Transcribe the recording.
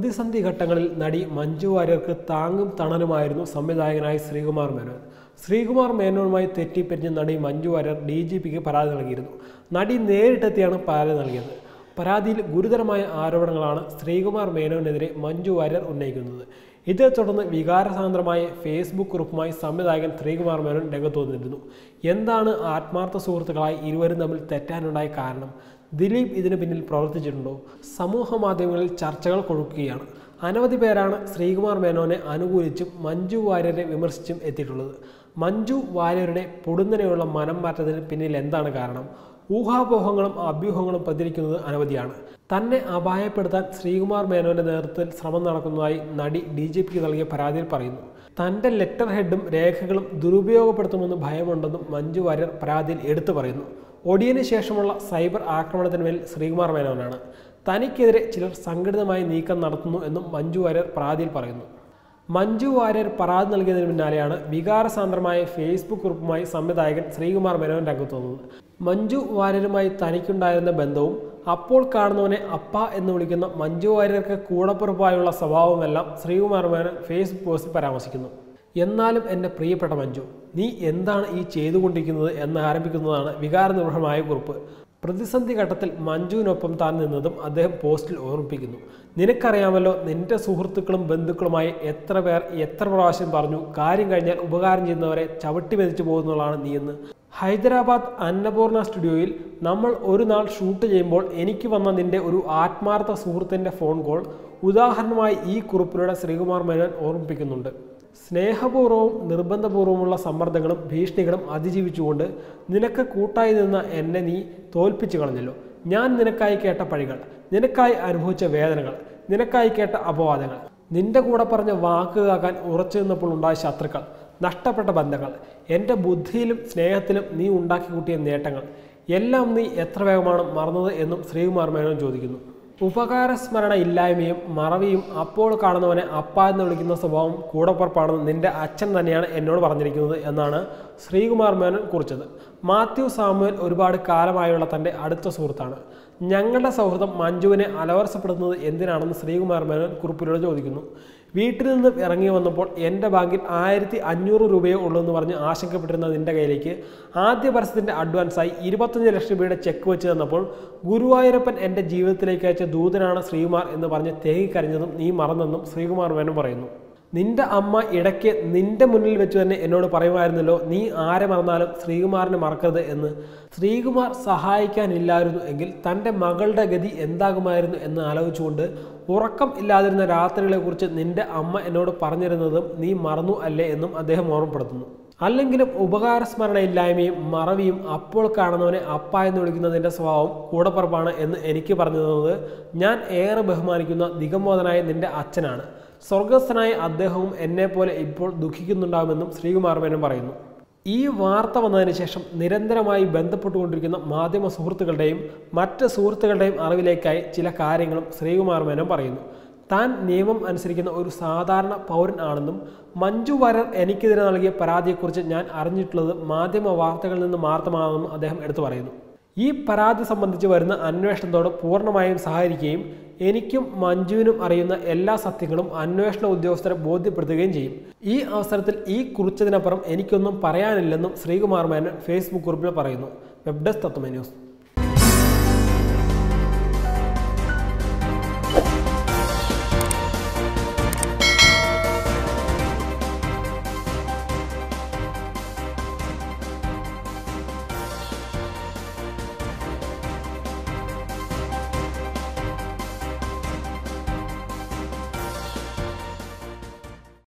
പ്രതിസന്ധി ഘട്ടങ്ങളിൽ നടി മഞ്ജു വാര്യർക്ക് താങ്ങും തണലുമായിരുന്നു സംവിധായകനായ ശ്രീകുമാർ മേനോൻ ശ്രീകുമാർ മേനോനുമായി തെറ്റിപ്പിരിഞ്ഞ നടി മഞ്ജു വാര്യർ ഡി ജി പിക്ക് പരാതി നൽകിയിരുന്നു നടി നേരിട്ടെത്തിയാണ് പരാതി നൽകിയത് പരാതിയിൽ ഗുരുതരമായ ആരോപണങ്ങളാണ് ശ്രീകുമാർ മേനോനെതിരെ മഞ്ജു വാര്യർ ഉന്നയിക്കുന്നത് ഇതേ തുടർന്ന് വികാരസാന്ദ്രമായ ഫേസ്ബുക്ക് കുറിപ്പുമായി സംവിധായകൻ ശ്രീകുമാർ മേനോൻ രംഗത്ത് വന്നിരുന്നു എന്താണ് ആത്മാർത്ഥ സുഹൃത്തുക്കളായി ഇരുവരും തമ്മിൽ തെറ്റാനുണ്ടായ കാരണം ദിലീപ് ഇതിന് പിന്നിൽ പ്രവർത്തിച്ചിട്ടുണ്ടോ സമൂഹ മാധ്യമങ്ങളിൽ ചർച്ചകൾ കൊഴുക്കുകയാണ് അനവധി പേരാണ് ശ്രീകുമാർ മേനോനെ അനുകൂലിച്ചും മഞ്ജു വാര്യരെ വിമർശിച്ചും എത്തിയിട്ടുള്ളത് മഞ്ജു വാര്യരുടെ പൊടുന്നനെയുള്ള മനം മാറ്റത്തിന് പിന്നിൽ എന്താണ് കാരണം ഊഹാപോഹങ്ങളും അഭ്യൂഹങ്ങളും പ്രചരിക്കുന്നത് അനവധിയാണ് തന്നെ അപായപ്പെടുത്താൻ ശ്രീകുമാർ മേനോന്റെ നേതൃത്വത്തിൽ ശ്രമം നടക്കുന്നതായി നടി ഡി ജി പിക്ക് നൽകിയ പരാതിയിൽ പറയുന്നു തന്റെ ലെറ്റർ ഹെഡും രേഖകളും ദുരുപയോഗപ്പെടുത്തുമെന്ന് ഭയമുണ്ടെന്നും മഞ്ജു വാര്യർ പരാതിയിൽ എടുത്തു പറയുന്നു ഒടിയന് ശേഷമുള്ള സൈബർ ആക്രമണത്തിന് മേൽ ശ്രീകുമാർ മേനോനാണ് തനിക്കെതിരെ ചിലർ സംഘടിതമായി നീക്കം നടത്തുന്നു എന്നും മഞ്ജു വാര്യർ പരാതിയിൽ പറയുന്നു മഞ്ജു വാര്യർ പരാതി നൽകിയതിന് പിന്നാലെയാണ് വികാരസാന്ദ്രമായ ഫേസ്ബുക്ക് കുറിപ്പുമായി സംവിധായകൻ ശ്രീകുമാർ മേനോൻ രംഗത്ത് വന്നത് മഞ്ജു വാര്യരുമായി തനിക്കുണ്ടായിരുന്ന ബന്ധവും അപ്പോൾ കാണുന്നവനെ അപ്പ എന്ന് വിളിക്കുന്ന മഞ്ജു വാര്യർക്ക് കൂടപ്പുറപ്പായുള്ള സ്വഭാവമെല്ലാം ശ്രീകുമാർ മേനോൻ ഫേസ്ബുക്ക് പോസ്റ്റിൽ പരാമർശിക്കുന്നു എന്നാലും എൻ്റെ പ്രിയപ്പെട്ട മഞ്ജു നീ എന്താണ് ഈ ചെയ്തുകൊണ്ടിരിക്കുന്നത് എന്ന് ആരംഭിക്കുന്നതാണ് വികാരനിർഭരമായ കുറിപ്പ് പ്രതിസന്ധി ഘട്ടത്തിൽ മഞ്ജുവിനൊപ്പം താൻ നിന്നതും അദ്ദേഹം പോസ്റ്റിൽ ഓർമ്മിപ്പിക്കുന്നു നിനക്കറിയാമല്ലോ നിന്റെ സുഹൃത്തുക്കളും ബന്ധുക്കളുമായി എത്ര പേർ എത്ര പ്രാവശ്യം പറഞ്ഞു കാര്യം കഴിഞ്ഞാൽ ഉപകാരം ചെയ്യുന്നവരെ ചവിട്ടി മെതിച്ചു പോകുന്നതാണ് നീയെന്ന് ഹൈദരാബാദ് അന്നപൂർണ സ്റ്റുഡിയോയിൽ നമ്മൾ ഒരു നാൾ ഷൂട്ട് ചെയ്യുമ്പോൾ എനിക്ക് വന്ന നിന്റെ ഒരു ആത്മാർത്ഥ സുഹൃത്തിൻ്റെ ഫോൺ കോൾ ഉദാഹരണമായി ഈ കുറിപ്പിലൂടെ ശ്രീകുമാർ മേനോൻ ഓർമ്മിപ്പിക്കുന്നുണ്ട് സ്നേഹപൂർവ്വവും നിർബന്ധപൂർവ്വമുള്ള സമ്മർദ്ദങ്ങളും ഭീഷണികളും അതിജീവിച്ചുകൊണ്ട് നിനക്ക് കൂട്ടായി നിന്ന എന്നെ നീ തോൽപ്പിച്ചു കളഞ്ഞല്ലോ ഞാൻ നിനക്കായി കേട്ട പഴികൾ നിനക്കായി അനുഭവിച്ച വേദനകൾ നിനക്കായി കേട്ട അപവാദങ്ങൾ നിന്റെ കൂടെ പറഞ്ഞ വാക്ക് കാക്കാൻ ഉറച്ചു നിന്നപ്പോൾ ഉണ്ടായ ശത്രുക്കൾ നഷ്ടപ്പെട്ട ബന്ധങ്ങൾ എൻ്റെ ബുദ്ധിയിലും സ്നേഹത്തിലും നീ ഉണ്ടാക്കി കൂട്ടിയ നേട്ടങ്ങൾ എല്ലാം നീ എത്ര വേഗമാണ് മറന്നത് എന്നും ശ്രീകുമാർ മേനോൻ ചോദിക്കുന്നു ഉപകാരസ്മരണ ഇല്ലായ്മയും മറവിയും അപ്പോൾ കാണുന്നവനെ അപ്പ എന്ന് വിളിക്കുന്ന സ്വഭാവം കൂടപ്പുറപ്പാണെന്ന് നിന്റെ അച്ഛൻ തന്നെയാണ് എന്നോട് പറഞ്ഞിരിക്കുന്നത് എന്നാണ് ശ്രീകുമാർ മേനോൻ കുറിച്ചത് മാത്യു സാമുവൽ ഒരുപാട് കാലമായുള്ള തൻ്റെ അടുത്ത സുഹൃത്താണ് ഞങ്ങളുടെ സൗഹൃദം മഞ്ജുവിനെ അലവരസപ്പെടുത്തുന്നത് എന്തിനാണെന്ന് ശ്രീകുമാർ മേനോൻ കുറിപ്പിലൂടെ ചോദിക്കുന്നു വീട്ടിൽ നിന്ന് ഇറങ്ങി വന്നപ്പോൾ എൻ്റെ ബാങ്കിൽ ആയിരത്തി അഞ്ഞൂറ് രൂപയേ ഉള്ളൂ എന്ന് പറഞ്ഞ് ആശങ്കപ്പെട്ടിരുന്ന നിന്റെ കയ്യിലേക്ക് ആദ്യ പരസ്യത്തിൻ്റെ അഡ്വാൻസായി ഇരുപത്തഞ്ച് ലക്ഷം രൂപയുടെ ചെക്ക് വെച്ച് തന്നപ്പോൾ ഗുരുവായൂരപ്പൻ എൻ്റെ ജീവിതത്തിലേക്ക് അയച്ച ദൂതനാണ് ശ്രീകുമാർ എന്ന് പറഞ്ഞ് തേങ്ങിക്കരഞ്ഞതും നീ മറന്നെന്നും ശ്രീകുമാർ മേനോൻ പറയുന്നു നിന്റെ അമ്മ ഇടയ്ക്ക് നിന്റെ മുന്നിൽ വെച്ച് തന്നെ എന്നോട് പറയുമായിരുന്നല്ലോ നീ ആരെ മറന്നാലും ശ്രീകുമാറിനെ മറക്കരുത് എന്ന് ശ്രീകുമാർ സഹായിക്കാനില്ലായിരുന്നു എങ്കിൽ തൻ്റെ മകളുടെ ഗതി എന്താകുമായിരുന്നു എന്ന് ആലോചിച്ചുകൊണ്ട് ഉറക്കം ഇല്ലാതിരുന്ന രാത്രികളെക്കുറിച്ച് നിന്റെ അമ്മ എന്നോട് പറഞ്ഞിരുന്നതും നീ മറന്നു അല്ലേ എന്നും അദ്ദേഹം ഓർമ്മപ്പെടുത്തുന്നു അല്ലെങ്കിലും ഉപകാരസ്മരണയില്ലായ്മയും മറവിയും അപ്പോൾ കാണുന്നവനെ അപ്പ എന്ന് വിളിക്കുന്നതിൻ്റെ സ്വഭാവം കൂടപ്പുറപ്പാണ് എന്ന് എനിക്ക് പറഞ്ഞു തന്നത് ഞാൻ ഏറെ ബഹുമാനിക്കുന്ന ദിഗംബോധനായ നിന്റെ അച്ഛനാണ് സ്വർഗസ്ഥനായ അദ്ദേഹവും എന്നെപ്പോലെ ഇപ്പോൾ ദുഃഖിക്കുന്നുണ്ടാകുമെന്നും ശ്രീകുമാർ മേനോൻ പറയുന്നു ഈ വാർത്ത വന്നതിന് ശേഷം നിരന്തരമായി ബന്ധപ്പെട്ടുകൊണ്ടിരിക്കുന്ന മാധ്യമ സുഹൃത്തുക്കളുടെയും മറ്റ് സുഹൃത്തുക്കളുടെയും അറിവിലേക്കായി ചില കാര്യങ്ങളും ശ്രീകുമാർ മേനോൻ പറയുന്നു താൻ നിയമം അനുസരിക്കുന്ന ഒരു സാധാരണ പൗരൻ ആണെന്നും മഞ്ജു വാര്യർ എനിക്കെതിരെ നൽകിയ പരാതിയെക്കുറിച്ച് ഞാൻ അറിഞ്ഞിട്ടുള്ളത് മാധ്യമ വാർത്തകളിൽ നിന്ന് മാത്രമാണെന്നും അദ്ദേഹം എടുത്തു പറയുന്നു ഈ പരാതി സംബന്ധിച്ച് വരുന്ന അന്വേഷണത്തോട് പൂർണ്ണമായും സഹകരിക്കുകയും എനിക്കും മഞ്ജുവിനും അറിയുന്ന എല്ലാ സത്യങ്ങളും അന്വേഷണ ഉദ്യോഗസ്ഥരെ ബോധ്യപ്പെടുത്തുകയും ചെയ്യും ഈ അവസരത്തിൽ ഈ കുറിച്ചതിനപ്പുറം എനിക്കൊന്നും പറയാനില്ലെന്നും ശ്രീകുമാർ മേനോൻ ഫേസ്ബുക്ക് കുറിപ്പിൽ പറയുന്നു വെബ് ഡെസ്ക് തത്വമേ ന്യൂസ്